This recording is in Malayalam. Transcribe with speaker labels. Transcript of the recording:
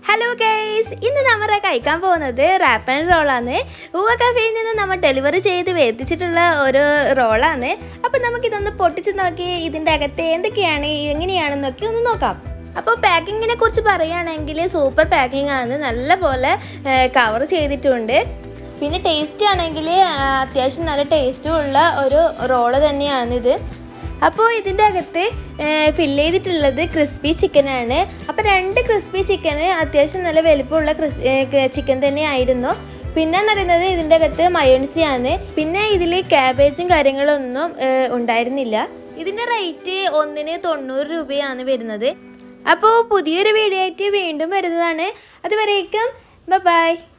Speaker 1: ഹലോ ഗൈസ് ഇന്ന് നമ്മൾ കഴിക്കാൻ പോകുന്നത് റാപ്പ് ആൻഡ് റോളാണ് ഊവ കഫയിൽ നിന്ന് നമ്മൾ ഡെലിവറി ചെയ്ത് എത്തിച്ചിട്ടുള്ള ഒരു റോളാണ് അപ്പം നമുക്കിതൊന്ന് പൊട്ടിച്ച് നോക്കി ഇതിൻ്റെ അകത്ത് എന്തൊക്കെയാണ് എങ്ങനെയാണെന്നൊക്കെ ഒന്ന് നോക്കാം അപ്പോൾ പാക്കിങ്ങിനെ കുറിച്ച് പറയുകയാണെങ്കിൽ സൂപ്പർ പാക്കിംഗ് ആണ് നല്ല പോലെ കവർ ചെയ്തിട്ടുണ്ട് പിന്നെ ടേസ്റ്റ് ആണെങ്കിൽ അത്യാവശ്യം നല്ല ടേസ്റ്റും ഉള്ള ഒരു റോള് തന്നെയാണിത് അപ്പോൾ ഇതിൻ്റെ അകത്ത് ഫില്ല് ചെയ്തിട്ടുള്ളത് ക്രിസ്പി ചിക്കനാണ് അപ്പോൾ രണ്ട് ക്രിസ്പി ചിക്കന് അത്യാവശ്യം നല്ല വലുപ്പമുള്ള ക്രിസ് ചിക്കൻ തന്നെയായിരുന്നു പിന്നെ എന്ന് പറയുന്നത് ഇതിൻ്റെ അകത്ത് മയോൺസി ആണ് പിന്നെ ഇതിൽ ക്യാബേജും കാര്യങ്ങളൊന്നും ഏഹ്, ഉണ്ടായിരുന്നില്ല ഇതിൻ്റെ റേറ്റ് ഒന്നിന് തൊണ്ണൂറ് രൂപയാണ് വരുന്നത് അപ്പോൾ പുതിയൊരു വീഡിയോ ആയിട്ട് വീണ്ടും വരുന്നതാണ് അതുവരേക്കും ബൈ